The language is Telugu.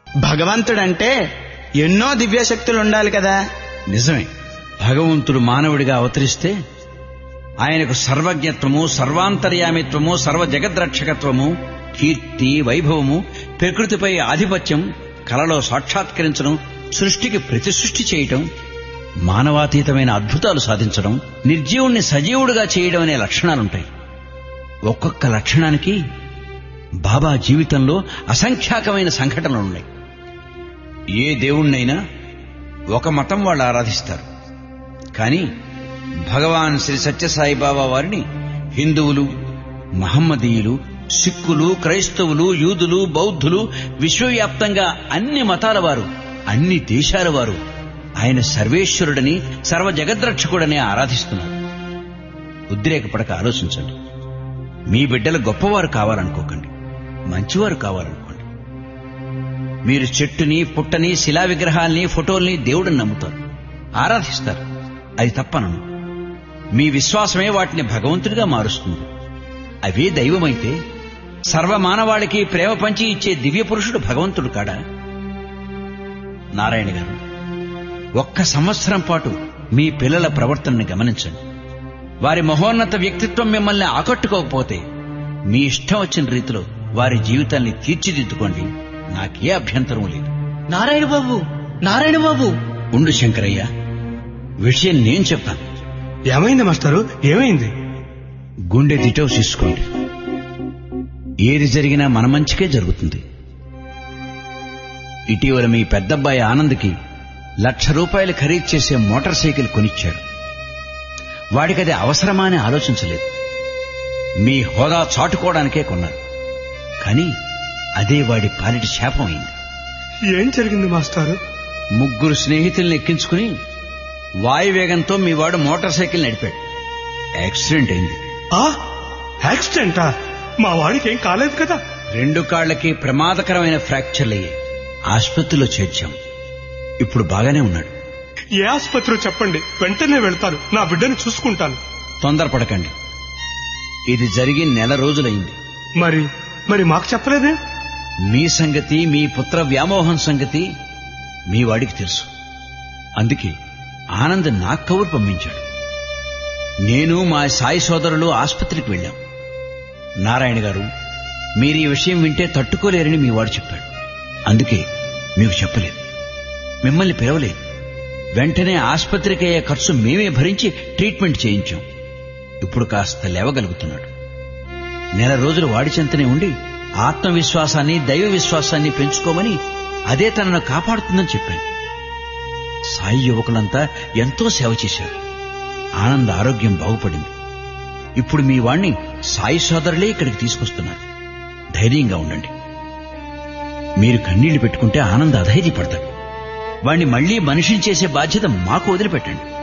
భగవంతుడంటే ఎన్నో దివ్యశక్తులు ఉండాలి కదా నిజమే భగవంతుడు మానవుడిగా అవతరిస్తే ఆయనకు సర్వజ్ఞత్వము సర్వాంతర్యామిత్వము సర్వ జగద్రక్షకత్వము కీర్తి వైభవము ప్రకృతిపై ఆధిపత్యం కలలో సాక్షాత్కరించడం సృష్టికి ప్రతి సృష్టి చేయటం మానవాతీతమైన అద్భుతాలు సాధించడం నిర్జీవుణ్ణి సజీవుడిగా చేయడం అనే లక్షణాలుంటాయి ఒక్కొక్క లక్షణానికి బాబా జీవితంలో అసంఖ్యాకమైన సంఘటనలున్నాయి ఏ దేవుణ్ణైనా ఒక మతం వాళ్ళు ఆరాధిస్తారు కానీ భగవాన్ శ్రీ సత్యసాయి బాబా వారిని హిందువులు మహమ్మదీయులు సిక్కులు క్రైస్తవులు యూదులు బౌద్ధులు విశ్వవ్యాప్తంగా అన్ని మతాల వారు అన్ని దేశాల వారు ఆయన సర్వేశ్వరుడని సర్వ జగద్రక్షకుడని ఆరాధిస్తున్నారు ఉద్రేకపడక ఆలోచించండి మీ బిడ్డలు గొప్పవారు కావాలనుకోకండి మంచివారు కావాలనుకోండి మీరు చెట్టుని పుట్టని శిలా విగ్రహాల్ని ఫోటోల్ని దేవుడిని నమ్ముతారు ఆరాధిస్తారు అది తప్పనను మీ విశ్వాసమే వాటిని భగవంతుడిగా మారుస్తుంది అవే దైవమైతే సర్వమానవాళికి ప్రేమ పంచి ఇచ్చే దివ్య పురుషుడు భగవంతుడు కాడా నారాయణ గారు ఒక్క సంవత్సరం పాటు మీ పిల్లల ప్రవర్తనని గమనించండి వారి మహోన్నత వ్యక్తిత్వం మిమ్మల్ని ఆకట్టుకోకపోతే మీ ఇష్టం వచ్చిన రీతిలో వారి జీవితాన్ని తీర్చిదిద్దుకోండి నాకే అభ్యంతరం లేదు నారాయణ బాబు నారాయణ బాబు ఉండు శంకరయ్య విషయం నేను చెప్తాను ఏమైంది మాస్టారు ఏమైంది గుండె దిటవు తీసుకోండి ఏది జరిగినా మన మంచికే జరుగుతుంది ఇటీవల మీ పెద్దబ్బాయి ఆనంద్కి లక్ష రూపాయలు ఖరీదు చేసే మోటార్ సైకిల్ కొనిచ్చాడు వాడికి అది అవసరమా అని ఆలోచించలేదు మీ హోదా చాటుకోవడానికే కొన్నారు కానీ అదే వాడి పాలిటి శాపం అయింది ఏం జరిగింది మాస్టారు ముగ్గురు స్నేహితుల్ని ఎక్కించుకుని వాయువేగంతో మీ వాడు మోటార్ సైకిల్ నడిపాడు యాక్సిడెంట్ అయింది ఆ యాక్సిడెంటా మా వాడికి ఏం కాలేదు కదా రెండు కాళ్లకి ప్రమాదకరమైన ఫ్రాక్చర్లు అయ్యాయి ఆసుపత్రిలో చేర్చాం ఇప్పుడు బాగానే ఉన్నాడు ఏ ఆసుపత్రిలో చెప్పండి వెంటనే వెళ్తాను నా బిడ్డని చూసుకుంటాను తొందరపడకండి ఇది జరిగి నెల రోజులైంది మరి మరి మాకు చెప్పలేదే మీ సంగతి మీ పుత్ర వ్యామోహం సంగతి మీ వాడికి తెలుసు అందుకే ఆనంద్ నాకు కబురు పంపించాడు నేను మా సాయి సోదరులు ఆసుపత్రికి వెళ్ళాం నారాయణ గారు మీరు ఈ విషయం వింటే తట్టుకోలేరని మీ వాడు చెప్పాడు అందుకే మీకు చెప్పలేదు మిమ్మల్ని పిలవలేదు వెంటనే ఆసుపత్రికి అయ్యే ఖర్చు మేమే భరించి ట్రీట్మెంట్ చేయించాం ఇప్పుడు కాస్త లేవగలుగుతున్నాడు నెల రోజులు వాడి చెంతనే ఉండి ఆత్మవిశ్వాసాన్ని దైవ విశ్వాసాన్ని పెంచుకోమని అదే తనను కాపాడుతుందని చెప్పాను సాయి యువకులంతా ఎంతో సేవ చేశారు ఆనంద్ ఆరోగ్యం బాగుపడింది ఇప్పుడు మీ వాణ్ణి సాయి సోదరులే ఇక్కడికి తీసుకొస్తున్నారు ధైర్యంగా ఉండండి మీరు కన్నీళ్లు పెట్టుకుంటే ఆనంద్ అధైర్యపడతాడు వాణ్ణి మళ్లీ మనిషిని చేసే బాధ్యత మాకు వదిలిపెట్టండి